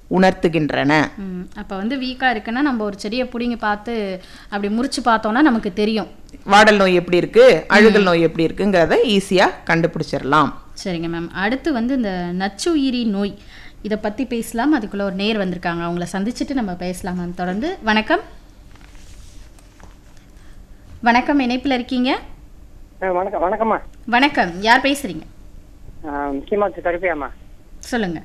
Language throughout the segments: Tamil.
உணர்த்துகின்றன ம் அப்போ வந்து வீக்காக இருக்குன்னா நம்ம ஒரு செடியை பிடிங்கி பார்த்து அப்படி முறிச்சு பார்த்தோம்னா நமக்கு தெரியும் வாடல் நோய் எப்படி இருக்கு அழுகல் நோய் எப்படி இருக்குங்கிறத ஈஸியா கண்டுபிடிச்சிடலாம் சரிங்க மேம் அடுத்து வந்து இந்த நச்சுயிரி நோய் இதை பற்றி பேசலாம் அதுக்குள்ளே ஒரு நேர் வந்திருக்காங்க அவங்கள சந்திச்சுட்டு நம்ம பேசலாம் மேம் தொடர்ந்து வணக்கம் வணக்கம் இணைப்பில் இருக்கீங்க ஆ, வணக்கம் வணக்கம்மா வணக்கம் யார் பேசுறீங்க ஆ, முக்கியமாக கருப்பியாம்மா சொல்லுங்க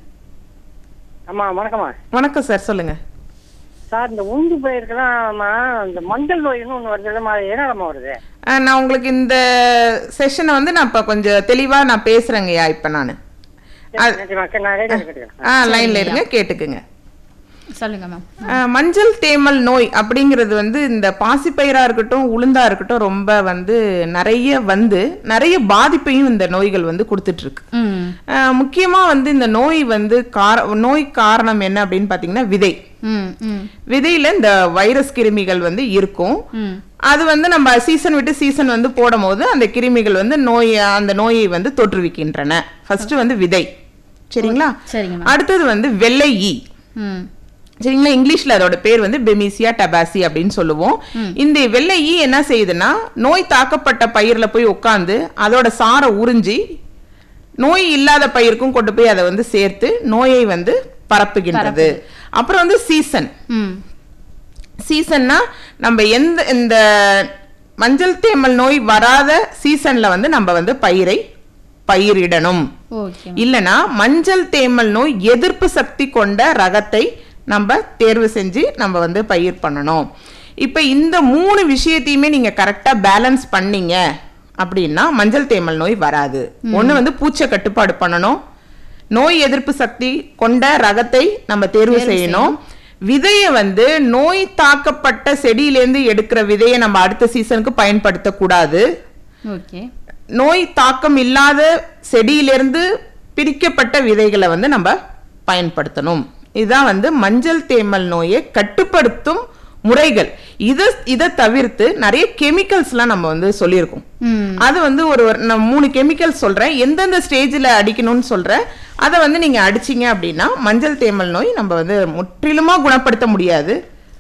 அம்மா வணக்கம்மா வணக்கம் சார் சொல்லுங்க சார் இந்த உண்டு பயிருக்கெல்லாம்மா இந்த மஞ்சள் நோய்னு ஒன்று வருது இல்லைம்மா என்னம்மா வருது அஹ், நான் உங்களுக்கு இந்த செஷனை வந்து நான் இப்போ கொஞ்சம் தெளிவா நான் பேசுறேங்கய்யா இப்போ நான் நிச்சயமா, சரி, நான் ரேடியோ கேட்டுக்கிறேன் ஆ லைன்ல இருங்க கேட்டுக்குங்க சொல்லுங்க மேம் அஹ், மஞ்சள் தேமல் நோய் அப்படிங்கிறது வந்து இந்த பாசிப்பயிரா இருக்கட்டும் உளுந்தா இருக்கட்டும் ரொம்ப வந்து நிறைய வந்து நிறைய பாதிப்பையும் இந்த நோய்கள் வந்து கொடுத்துட்டு இருக்கு ம் அஹ், முக்கியமா வந்து இந்த நோய் வந்து கார நோய் காரணம் என்ன அப்படின்னு பாத்தீங்கன்னா விதை ம் ம் விதையில இந்த வைரஸ் கிருமிகள் வந்து இருக்கும் ம் அது வந்து நம்ம சீசன் விட்டு சீசன் வந்து போடும்போது அந்த கிருமிகள் வந்து நோய் அந்த நோயை வந்து தோற்றுவிக்கின்றன ஃபர்ஸ்ட் வந்து விதை சரிங்களா சரிங்க மேம் அடுத்தது வந்து வெள்ளை ஈ ம் சரிங்களா இங்கிலீஷ்ல அதோட பேர் வந்து பெமிசியா டபாசி அப்படின்னு சொல்லுவோம் இந்த வெள்ளை ஈ என்ன செய்யுதுன்னா நோய் தாக்கப்பட்ட பயிர்ல போய் உட்காந்து அதோட சாரை உறிஞ்சி நோய் இல்லாத பயிருக்கும் கொண்டு போய் அதை வந்து சேர்த்து நோயை வந்து பரப்புகின்றது அப்புறம் வந்து சீசன் ம் சீசன்னா நம்ம எந்த இந்த மஞ்சள் தேமல் நோய் வராத சீசன்ல வந்து நம்ம வந்து பயிரை பயிரிடணும் ஓகே இல்லனா மஞ்சள் தேமல் நோய் எதிர்ப்பு சக்தி கொண்ட ரகத்தை நம்ம தேர்வு செஞ்சு நம்ம வந்து பயிர் பண்ணணும் இப்போ இந்த மூணு விஷயத்தையுமே நீங்க கரெக்டா பேலன்ஸ் பண்ணீங்க அப்படின்னா மஞ்சள் தேமல் நோய் வராது ஒண்ணு வந்து பூச்சை கட்டுப்பாடு பண்ணணும் நோய் எதிர்ப்பு சக்தி கொண்ட ரகத்தை நம்ம தேர்வு செய்யணும் விதையை வந்து நோய் தாக்கப்பட்ட செடியிலேருந்து எடுக்கிற விதையை நம்ம அடுத்த சீசனுக்கு பயன்படுத்தக்கூடாது ஓகே நோய் தாக்கம் இல்லாத செடியிலிருந்து பிரிக்கப்பட்ட விதைகளை வந்து நம்ம பயன்படுத்தணும் இதுதான் வந்து மஞ்சள் தேமல் நோயை கட்டுப்படுத்தும் முறைகள் இதை இதை தவிர்த்து நிறைய கெமிக்கல்ஸ்லாம் நம்ம வந்து சொல்லியிருக்கோம் ம் அது வந்து ஒரு ஒரு- நான் மூணு கெமிக்கல் சொல்றேன் எந்தெந்த ஸ்டேஜில் அடிக்கணும்னு சொல்றேன் அதை வந்து நீங்க அடிச்சீங்க அப்படின்னா மஞ்சள் தேமல் நோய் நம்ம வந்து முற்றிலுமா குணப்படுத்த முடியாது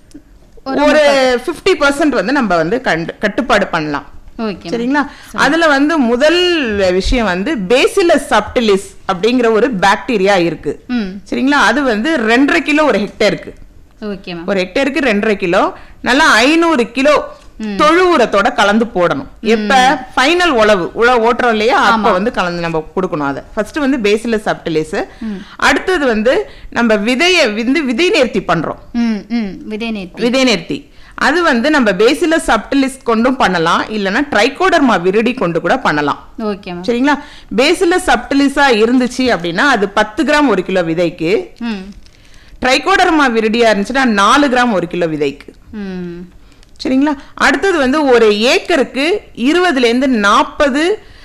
ஒரு 50% பர்சன்ட் வந்து நம்ம வந்து கண்டு கட்டுப்பாடு பண்ணலாம் ஓகே சரிங்களா அதுல வந்து முதல் விஷயம் வந்து பேசிலஸ் சப்டிலிஸ் அப்படிங்கிற ஒரு பாக்டீரியா இருக்கு ம் சரிங்களா அது வந்து ரெண்டரை கிலோ ஒரு ஹெக்டேருக்கு ஓகே மேம் ஒரு ஹெக்டேருக்கு ரெண்டரை கிலோ நல்லா ஐநூறு கிலோ தொழு உரத்தோட கலந்து போடணும் எப்ப ஃபைனல் உழவு உழ ஓட்டுறோம் இல்லையா அப்ப வந்து கலந்து நம்ம கொடுக்கணும் அதை ஃபர்ஸ்ட் வந்து பேசிலஸ் சப்டிலிஸ் அடுத்தது வந்து நம்ம விதைய வந்து விதை நேர்த்தி பண்றோம் ம் ம் விதை நேர்த்தி விதை நேர்த்தி அது வந்து நம்ம பேசிலஸ் சப்டிலிஸ் கொண்டும் பண்ணலாம் இல்லைன்னா ட்ரைகோடர்மா விரிடி கொண்டு கூட பண்ணலாம் ஓகே மேம் சரிங்களா பேசிலஸ் சப்டிலிஸா இருந்துச்சு அப்படின்னா அது பத்து கிராம் ஒரு கிலோ விதைக்கு ம் ட்ரைகோடர்மா விரிடியா இருந்துச்சுன்னா நாலு கிராம் ஒரு கிலோ விதைக்கு ம் சரிங்களா அடுத்தது வந்து ஒரு ஏக்கருக்கு இருபதுல இருந்து நாற்பது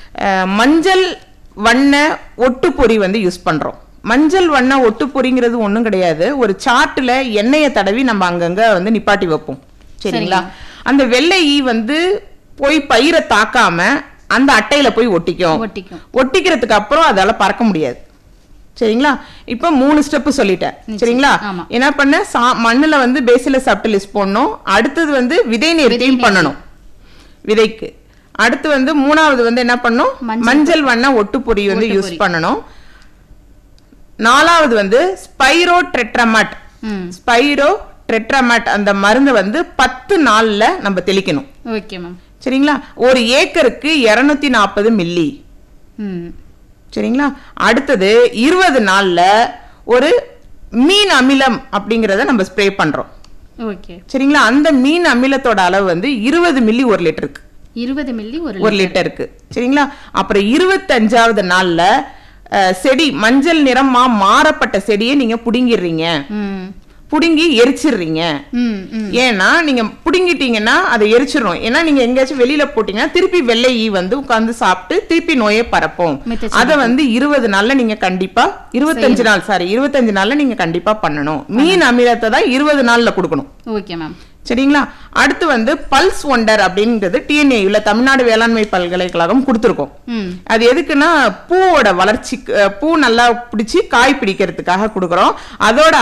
மஞ்சள் வண்ண ஒட்டுப்பொறி வந்து யூஸ் பண்றோம் மஞ்சள் வண்ண ஒட்டுப்பொறிங்கிறது ஒண்ணும் கிடையாது ஒரு சாட்டுல எண்ணெயை தடவி நம்ம அங்கங்க வந்து நிப்பாட்டி வைப்போம் சரிங்களா அந்த வெள்ளை ஈ வந்து போய் பயிரை தாக்காம அந்த அட்டையில போய் ஒட்டிக்கும் ஒட்டிக்கும் ஒட்டிக்கிறதுக்கு அப்புறம் அதால பறக்க முடியாது சரிங்களா இப்போ மூணு ஸ்டெப் சொல்லிட்டேன் சரிங்களா ஆமா. என்ன பண்ண சா மண்ணுல வந்து பேசில சப்டிலிஸ் போடணும் அடுத்தது வந்து விதை நேர்த்தியும் பண்ணணும் விதைக்கு அடுத்து வந்து மூணாவது வந்து என்ன பண்ணும் மஞ்சள் மஞ்சள் வண்ண ஒட்டுப்பொறி வந்து யூஸ் பண்ணணும் நாலாவது வந்து ஸ்பைரோ ட்ரெட்ரமட் ம் ஸ்பைரோ ட்ரெட்ரமட் அந்த மருந்து வந்து பத்து நாள்ல நம்ம தெளிக்கணும் ஓகே மேம் சரிங்களா ஒரு ஏக்கருக்கு இருநூத்தி நாற்பது மில்லி ம் சரிங்களா அடுத்தது இருபது நாள்ல ஒரு மீன் அமிலம் அப்படிங்கறத நம்ம ஸ்ப்ரே பண்றோம் ஓகே சரிங்களா அந்த மீன் அமிலத்தோட அளவு வந்து இருபது மில்லி ஒரு லிட்டருக்கு இருபது மில்லி ஒரு ஒரு லிட்டருக்கு சரிங்களா அப்புறம் இருபத்தஞ்சாவது நாள்ல அஹ், செடி மஞ்சள் நிறமா மாறப்பட்ட செடியை நீங்க புடுங்கிடுறீங்க ம் புடுங்கி எரிச்சிடுறீங்க ம் ம் ஏன்னா நீங்க புடுங்கிட்டீங்கன்னா அதை எரிச்சிடும் ஏன்னா நீங்க எங்கேயாச்சும் வெளியில போட்டீங்கன்னா திருப்பி வெள்ளை ஈ வந்து உட்கார்ந்து சாப்பிட்டு திருப்பி நோயை பரப்பும் மித்த அத வந்து இருபது நாள்ல நீங்க கண்டிப்பா இருபத்தஞ்சு நாள் சாரி இருபத்தஞ்சு நாள்ல நீங்க கண்டிப்பா பண்ணணும் மீன் அமிலத்தை தான் இருபது நாள்ல கொடுக்கணும் ஓகே மேம் சரிங்களா அடுத்து வந்து பல்ஸ் ஒண்டர் அப்படிங்கிறது டிஎன்ஏ தமிழ்நாடு வேளாண்மை பல்கலைக்கழகம் கொடுத்துருக்கோம் ம் அது எதுக்குன்னா பூவோட வளர்ச்சிக்கு அஹ், பூ நல்லா பிடிச்சி காய் பிடிக்கிறதுக்காக கொடுக்குறோம் அதோட